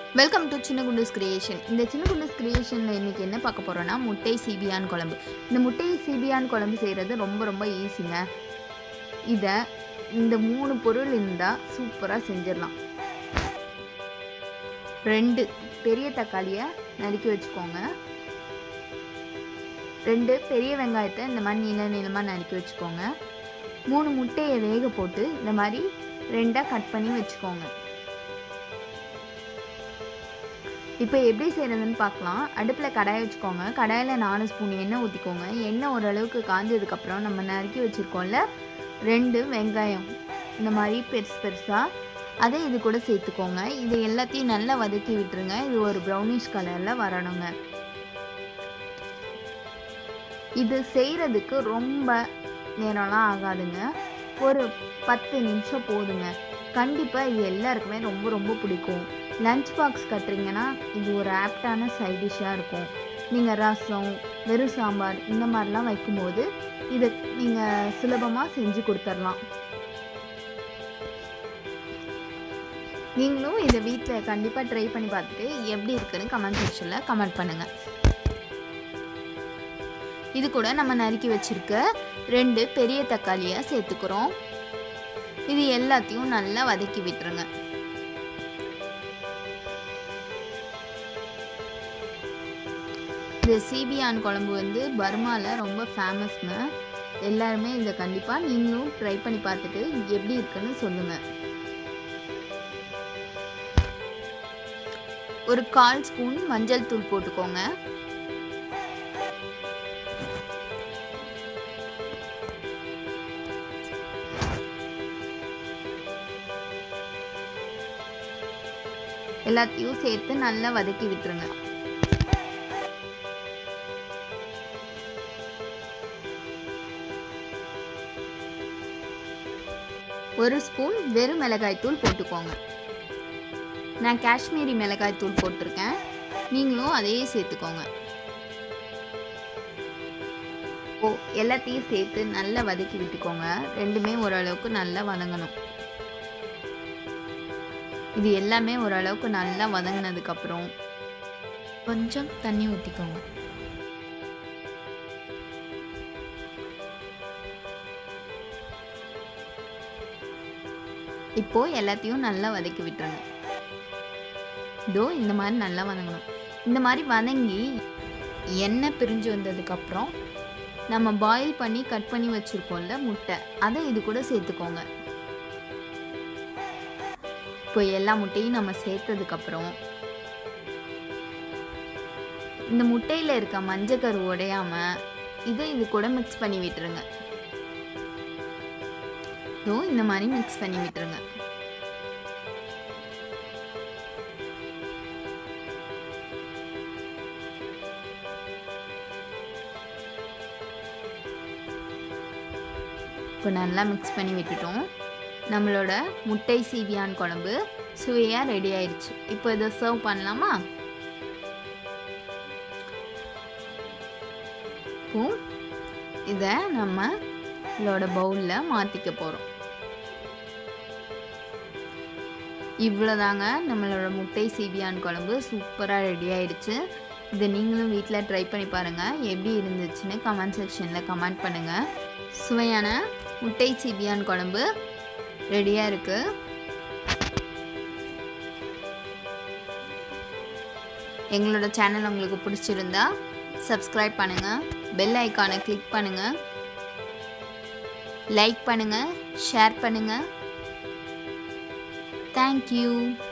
welcome to சின்ன Kunduz creation இந்த சின்ன குண்டூஸ் கிரியேஷனில் இன்றைக்கி என்ன பார்க்க போகிறோன்னா முட்டை சீபியான் குழம்பு இந்த முட்டை சீபியான் குழம்பு செய்கிறது ரொம்ப ரொம்ப ஈஸிங்க இதை இந்த மூணு பொருள் இருந்தால் சூப்பராக செஞ்சிடலாம் ரெண்டு பெரிய தக்காளியை நறுக்கி வச்சுக்கோங்க ரெண்டு பெரிய வெங்காயத்தை இந்த மாதிரி நீள நீளமாக நறுக்கி வச்சுக்கோங்க மூணு முட்டையை வேக போட்டு இந்த மாதிரி ரெண்டாக கட் பண்ணி வச்சுக்கோங்க இப்போ எப்படி செய்கிறதுன்னு பார்க்கலாம் அடுப்பில் கடாயை வச்சுக்கோங்க கடாயில் நாலு ஸ்பூன் எண்ணெய் ஊற்றிக்கோங்க எண்ணெய் ஓரளவுக்கு காஞ்சதுக்கப்புறம் நம்ம நறுக்கி வச்சுருக்கோம்ல ரெண்டு வெங்காயம் இந்த மாதிரி பெருசு பெருசாக அதை இது கூட சேர்த்துக்கோங்க இது எல்லாத்தையும் நல்லா வதக்கி விட்டுருங்க இது ஒரு ப்ரௌனிஷ் கலரில் வரணுங்க இது செய்கிறதுக்கு ரொம்ப நேரம்லாம் ஆகாதுங்க ஒரு பத்து நிமிஷம் போதுங்க கண்டிப்பாக இது எல்லாருக்குமே ரொம்ப ரொம்ப பிடிக்கும் லஞ்ச் பாக்ஸ் கட்டுறீங்கன்னா இது ஒரு ஆப்டான சைட் டிஷ்ஷாக இருக்கும் நீங்கள் ரசம் வெறும் சாம்பார் இந்த மாதிரிலாம் வைக்கும்போது இதை நீங்கள் சுலபமாக செஞ்சு கொடுத்துடலாம் நீங்களும் இதை வீட்டில் கண்டிப்பாக ட்ரை பண்ணி பார்த்துட்டு எப்படி இருக்குன்னு கமெண்ட் செக்ஷனில் கமெண்ட் பண்ணுங்கள் இது கூட நம்ம நறுக்கி வச்சுருக்க ரெண்டு பெரிய தக்காளியை சேர்த்துக்கிறோம் இது எல்லாத்தையும் நல்லா வதக்கி விட்டுருங்க இந்த சிபியான் குழம்பு வந்து பர்மாவில் ரொம்ப ஃபேமஸ்ங்க எல்லாருமே இதை கண்டிப்பாக நீங்களும் ட்ரை பண்ணி பார்த்துட்டு எப்படி இருக்குன்னு சொல்லுங்கள் ஒரு கால் ஸ்பூன் மஞ்சள் தூள் போட்டுக்கோங்க எல்லாத்தையும் சேர்த்து நல்லா வதக்கி விட்டுருங்க ஒரு ஸ்பூன் வெறும் மிளகாய் தூள் போட்டுக்கோங்க நான் காஷ்மீரி மிளகாய் தூள் போட்டிருக்கேன் நீங்களும் அதையே சேர்த்துக்கோங்க ஓ எல்லாத்தையும் சேர்த்து நல்லா வதக்கி விட்டுக்கோங்க ரெண்டுமே ஓரளவுக்கு நல்லா வதங்கணும் இது எல்லாமே ஓரளவுக்கு நல்லா வதங்கினதுக்கப்புறம் கொஞ்சம் தண்ணி ஊற்றிக்கோங்க இப்போ எல்லாத்தையும் நல்லா வதக்கி விட்டுருங்க இதோ இந்த மாதிரி நல்லா வதங்கணும் இந்த மாதிரி வதங்கி எண்ணெய் பிரிஞ்சு வந்ததுக்கப்புறம் நம்ம பாயில் பண்ணி கட் பண்ணி வச்சுருக்கோம்ல முட்டை அதை இது கூட சேர்த்துக்கோங்க இப்போ எல்லா முட்டையும் நம்ம சேர்த்ததுக்கப்புறம் இந்த முட்டையில் இருக்க மஞ்சக்கரு உடையாம இதை இது கூட மிக்ஸ் பண்ணி விட்டுருங்க ஸோ இந்த மாதிரி மிக்ஸ் பண்ணி விட்டுருங்க இப்போ நல்லா மிக்ஸ் பண்ணி விட்டுட்டோம் நம்மளோட முட்டை சீவியான் குழம்பு சுவையாக ரெடி ஆயிடுச்சு இப்போ இதை சர்வ் பண்ணலாமா இப்போ இதை நம்மளோட பவுலில் மாற்றிக்க போகிறோம் இவ்வளோதாங்க நம்மளோட முட்டை சீபியான் குழம்பு சூப்பராக ரெடி ஆயிடுச்சு இதை நீங்களும் வீட்டில் ட்ரை பண்ணி பாருங்கள் எப்படி இருந்துச்சுன்னு கமெண்ட் செக்ஷனில் கமெண்ட் பண்ணுங்கள் சுவையான முட்டை சீபியான் குழம்பு ரெடியாக இருக்குது எங்களோட சேனல் உங்களுக்கு பிடிச்சிருந்தா சப்ஸ்கிரைப் பண்ணுங்கள் பெல் ஐக்கானை கிளிக் பண்ணுங்கள் லைக் பண்ணுங்கள் ஷேர் பண்ணுங்கள் தேங்க்யூ